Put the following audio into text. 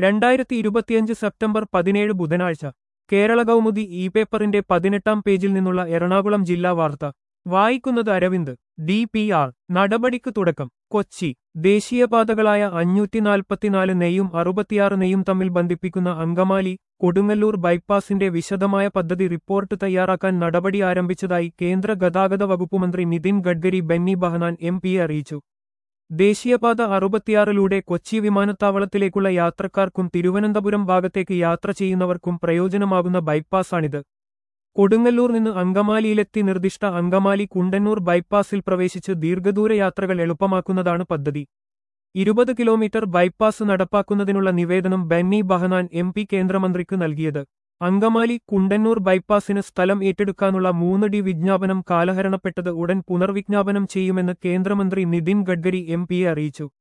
രണ്ടായിരത്തി ഇരുപത്തിയഞ്ച് സെപ്റ്റംബർ പതിനേഴ് ബുധനാഴ്ച കേരള കൗമുദി ഇ പേപ്പറിന്റെ പതിനെട്ടാം പേജിൽ നിന്നുള്ള എറണാകുളം ജില്ലാ വാർത്ത വായിക്കുന്നത് അരവിന്ദ് ഡി പി ആർ നടപടിക്ക് തുടക്കം കൊച്ചി ദേശീയപാതകളായ അഞ്ഞൂറ്റി നാൽപ്പത്തിനാല് നെയ്യും അറുപത്തിയാറ് നെയ്യും തമ്മിൽ ബന്ധിപ്പിക്കുന്ന അങ്കമാലി കൊടുങ്ങല്ലൂർ ബൈപ്പാസിന്റെ വിശദമായ പദ്ധതി റിപ്പോർട്ട് തയ്യാറാക്കാൻ നടപടി ആരംഭിച്ചതായി കേന്ദ്ര ഗതാഗത വകുപ്പ് മന്ത്രി നിതിൻ ഗഡ്കരി ബെന്നി ബഹനാൻ എം പിയെ അറിയിച്ചു ദേശീയപാത അറുപത്തിയാറിലൂടെ കൊച്ചി വിമാനത്താവളത്തിലേക്കുള്ള യാത്രക്കാർക്കും തിരുവനന്തപുരം ഭാഗത്തേക്ക് യാത്ര ചെയ്യുന്നവർക്കും പ്രയോജനമാകുന്ന ബൈപ്പാസാണിത് കൊടുങ്ങല്ലൂർ നിന്ന് അങ്കമാലിയിലെത്തി നിർദ്ദിഷ്ട അങ്കമാലി കുണ്ടന്നൂർ ബൈപ്പാസിൽ പ്രവേശിച്ച് ദീർഘദൂര യാത്രകൾ എളുപ്പമാക്കുന്നതാണ് പദ്ധതി ഇരുപത് കിലോമീറ്റർ ബൈപ്പാസ് നടപ്പാക്കുന്നതിനുള്ള നിവേദനം ബെന്നി ബഹനാൻ എം പി കേന്ദ്രമന്ത്രിക്ക് നൽകിയത് അങ്കമാലി കുണ്ടന്നൂർ ബൈപ്പാസിന് സ്ഥലം ഏറ്റെടുക്കാനുള്ള മൂന്ന് ഡി വിജ്ഞാപനം കാലഹരണപ്പെട്ടത് ഉടൻ പുനർവിജ്ഞാപനം ചെയ്യുമെന്ന് കേന്ദ്രമന്ത്രി നിതിൻ ഗഡ്കരി എം പിയെ അറിയിച്ചു